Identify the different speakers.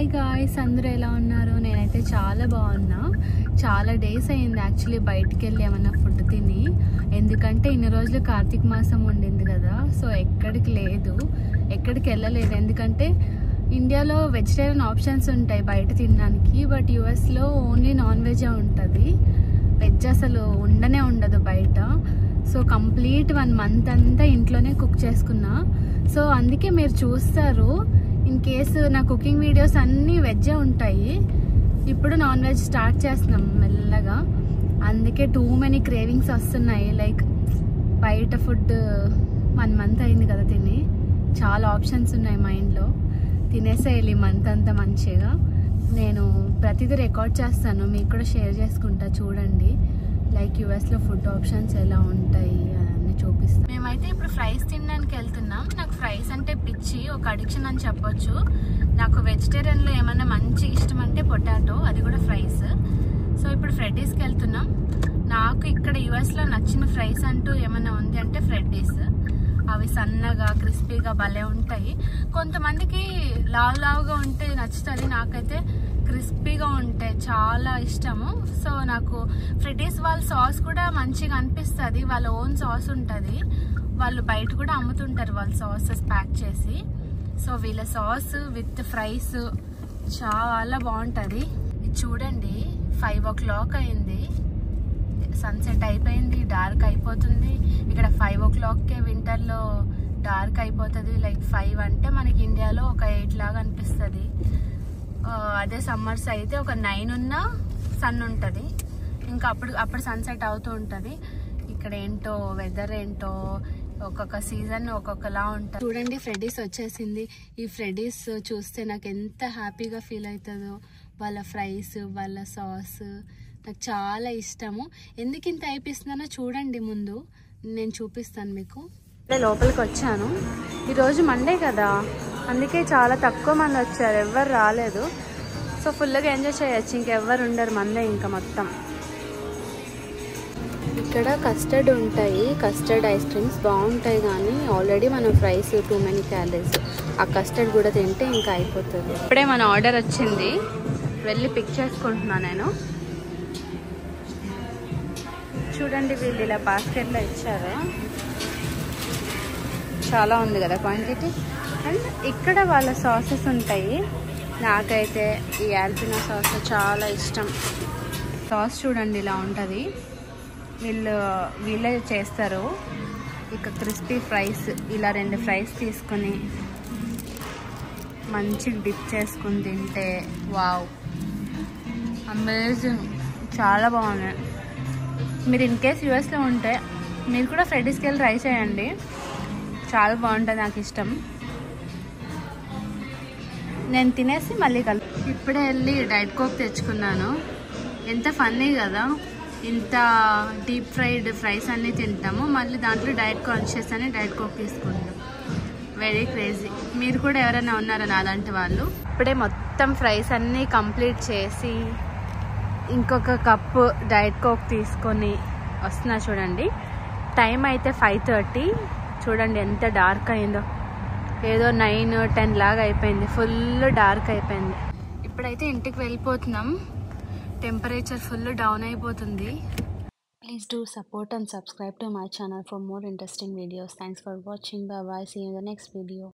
Speaker 1: hi guys అందరూ ఎలా ఉన్నారు నేనైతే చాలా బాగున్నా చాలా డేస్ అయింది యాక్చువల్లీ బయటికి వెళ్ళి ఏమన్నా ఫుడ్ తిని ఎందుకంటే ఇన్ని రోజులు కార్తీక మాసం ఉండింది కదా సో ఎక్కడికి లేదు ఎక్కడికి వెళ్ళలేదు ఎందుకంటే ఇండియాలో వెజిటేరియన్ ఆప్షన్స్ ఉంటాయి బయట తినడానికి బట్ యుఎస్లో ఓన్లీ నాన్ వెజే ఉంటుంది వెజ్ అసలు ఉండనే ఉండదు బయట సో కంప్లీట్ వన్ మంత్ అంతా ఇంట్లోనే కుక్ చేసుకున్నా సో అందుకే మీరు చూస్తారు ఇన్ కేసు నా కుకింగ్ వీడియోస్ అన్నీ వెజ్జే ఉంటాయి ఇప్పుడు నాన్ వెజ్ స్టార్ట్ చేస్తున్నాం మెల్లగా అందుకే టూ మెనీ క్రేవింగ్స్ వస్తున్నాయి లైక్ బయట ఫుడ్ వన్ మంత్ అయింది కదా తిని చాలా ఆప్షన్స్ ఉన్నాయి మైండ్లో తినేసేయాలి మంత్ అంతా మంచిగా నేను ప్రతిదీ రికార్డ్ చేస్తాను మీకు కూడా షేర్ చేసుకుంటా చూడండి లైక్ యుఎస్లో ఫుడ్ ఆప్షన్స్ ఎలా ఉంటాయి అవన్నీ చూపిస్తాను మేమైతే ఇప్పుడు ఫ్రైస్ తినడానికి వెళ్తున్నాం నాకు ఫ్రైస్ అంటే పిచ్చి ఒక అడిక్షన్ అని చెప్పొచ్చు నాకు వెజిటేరియన్లో ఏమన్నా మంచి ఇష్టం అంటే పొటాటో అది కూడా ఫ్రైస్ సో ఇప్పుడు ఫ్రెడ్డీస్కి వెళ్తున్నాం నాకు ఇక్కడ యుఎస్లో నచ్చిన ఫ్రైస్ అంటూ ఏమన్నా ఉంది అంటే ఫ్రెడ్డీస్ అవి సన్నగా క్రిస్పీగా భలే ఉంటాయి కొంతమందికి లావు లావుగా ఉంటే నచ్చుతుంది నాకైతే క్రిస్పీగా ఉంటే చాలా ఇష్టము సో నాకు ఫ్రెడీస్ వాళ్ళ సాస్ కూడా మంచిగా అనిపిస్తుంది వాళ్ళ ఓన్ సాస్ ఉంటుంది వాళ్ళు బయట కూడా అమ్ముతుంటారు వాళ్ళ సాసెస్ ప్యాక్ చేసి సో వీళ్ళ సాస్ విత్ ఫ్రైస్ చాలా బాగుంటుంది ఇది చూడండి ఫైవ్ ఓ క్లాక్ అయింది సన్సెట్ అయిపోయింది డార్క్ అయిపోతుంది ఇక్కడ ఫైవ్ ఓ క్లాక్కే వింటర్లో డార్క్ అయిపోతుంది లైక్ ఫైవ్ అంటే మనకి ఇండియాలో ఒక ఎయిట్ లాగా అనిపిస్తుంది అదే సమ్మర్స్ అయితే ఒక నైన్ ఉన్న సన్ ఉంటుంది ఇంకా అప్పుడు అప్పుడు సన్సెట్ అవుతూ ఉంటుంది ఇక్కడ ఏంటో వెదర్ ఏంటో ఒక్కొక్క సీజన్ ఒక్కొక్కలా ఉంటుంది చూడండి ఫ్రెడీస్ వచ్చేసింది ఈ ఫ్రెడీస్ చూస్తే నాకు ఎంత హ్యాపీగా ఫీల్ అవుతుందో వాళ్ళ ఫ్రైస్ వాళ్ళ సాస్ నాకు చాలా ఇష్టము ఎందుకు ఇంత అయిపిస్తున్నానో చూడండి ముందు నేను చూపిస్తాను మీకు లోపలికి వచ్చాను ఈరోజు మండే కదా అందుకే చాలా తక్కువ మంది వచ్చారు ఎవ్వరు రాలేదు సో ఫుల్గా ఎంజాయ్ చేయొచ్చు ఇంకెవ్వరు ఉండరు మందే ఇంకా మొత్తం ఇక్కడ కస్టర్డ్ ఉంటాయి కస్టర్డ్ ఐస్ క్రీమ్స్ బాగుంటాయి కానీ ఆల్రెడీ మనం ఫ్రైస్ టూ మెనీ క్యాలరీస్ ఆ కస్టర్డ్ కూడా తింటే ఇంకా అయిపోతుంది ఇప్పుడే మన ఆర్డర్ వచ్చింది వెళ్ళి పిక్ చేసుకుంటున్నా నేను చూడండి వీళ్ళు ఇలా బాస్కెట్లో ఇచ్చారు చాలా ఉంది కదా క్వాంటిటీ అండ్ ఇక్కడ వాళ్ళ సాసెస్ ఉంటాయి నాకైతే ఈ యాల్పినా సాస్ చాలా ఇష్టం సాస్ చూడండి ఇలా ఉంటుంది వీళ్ళు వీళ్ళే చేస్తారు ఇక క్రిస్పీ ఫ్రైస్ ఇలా రెండు ఫ్రైస్ తీసుకొని మంచిగా డిప్ చేసుకుని తింటే వావ్ అమేజింగ్ చాలా బాగున్నాయి మీరు ఇన్ కేస్ యూఎస్లో ఉంటే మీరు కూడా ఫ్రెడీస్కి వెళ్ళి ట్రై చేయండి చాలా బాగుంటుంది నాకు ఇష్టం నేను తినేసి మళ్ళీ కల్ ఇప్పుడే వెళ్ళి డైట్ కోక్ తెచ్చుకున్నాను ఎంత ఫన్నీ కదా ఇంత డీప్ ఫ్రైడ్ ఫ్రైస్ అన్నీ తింటాము మళ్ళీ దాంట్లో డైట్ కాన్షియస్ అని డైట్ కోక్ తీసుకుంటాం వెరీ క్రేజీ మీరు కూడా ఎవరైనా ఉన్నారా నాలాంటి వాళ్ళు ఇప్పుడే మొత్తం ఫ్రైస్ అన్నీ కంప్లీట్ చేసి ఇంకొక కప్పు డైట్ కోక్ తీసుకొని వస్తున్నా చూడండి టైం అయితే ఫైవ్ థర్టీ చూడండి ఎంత డార్క్ అయిందో ఏదో నైన్ టెన్ లాగా అయిపోయింది ఫుల్ డార్క్ అయిపోయింది ఇప్పుడైతే ఇంటికి వెళ్ళిపోతున్నాం టెంపరేచర్ ఫుల్ డౌన్ అయిపోతుంది please do support and subscribe to my channel for more interesting videos thanks for watching bye see in the next video